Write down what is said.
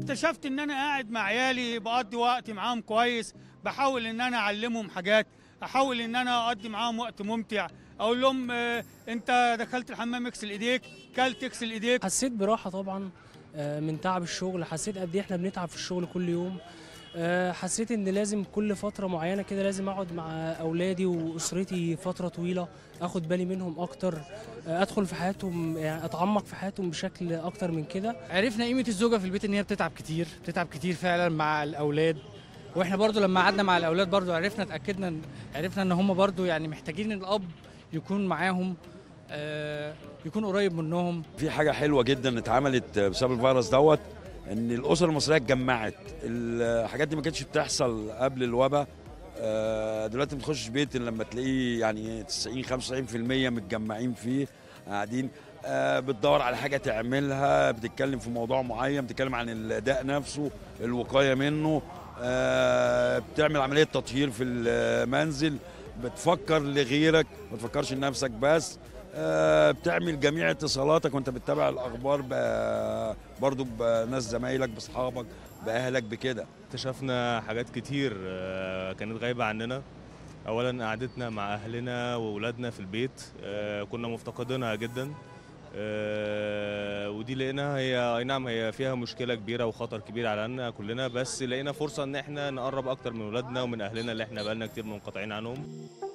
اكتشفت ان انا قاعد مع عيالي بقضي وقت معاهم كويس بحاول ان انا اعلمهم حاجات احاول ان انا اقضي معاهم وقت ممتع اقول لهم آه، انت دخلت الحمام اغسل ايديك كلت اغسل ايديك حسيت براحه طبعا آه، من تعب الشغل حسيت قد ايه احنا بنتعب في الشغل كل يوم آه، حسيت ان لازم كل فتره معينه كده لازم اقعد مع اولادي واسرتي فتره طويله اخد بالي منهم اكتر آه، ادخل في حياتهم يعني اتعمق في حياتهم بشكل اكتر من كده عرفنا قيمه الزوجه في البيت ان هي بتتعب كتير بتتعب كتير فعلا مع الاولاد واحنا برضو لما قعدنا مع الاولاد برضو عرفنا اتاكدنا إن- عرفنا ان هم برضو يعني محتاجين ان الاب يكون معاهم آه، يكون قريب منهم في حاجة حلوة جدا اتعملت بسبب الفيروس دوت ان الاسر المصرية اتجمعت الحاجات دي ما كانتش بتحصل قبل الوباء آه، دلوقتي ما تخش بيت إلا لما تلاقيه يعني 90 95% متجمعين فيه قاعدين آه، بتدور على حاجة تعملها بتتكلم في موضوع معين بتتكلم عن الأداء نفسه الوقاية منه آه، بتعمل عملية تطهير في المنزل بتفكر لغيرك ما تفكرش لنفسك بس آه، بتعمل جميع اتصالاتك وانت بتتابع الاخبار ب- برضو بناس زمايلك باصحابك باهلك بكده اكتشفنا حاجات كتير آه، كانت غايبة عننا أولا قعدتنا مع أهلنا وأولادنا في البيت آه، كنا مفتقدينها جدا آه، ودي لقيناها هي أي نعم هي فيها مشكلة كبيرة وخطر كبير علينا كلنا بس لقينا فرصة إن احنا نقرب أكتر من أولادنا ومن أهلنا اللي احنا بقالنا كتير منقطعين عنهم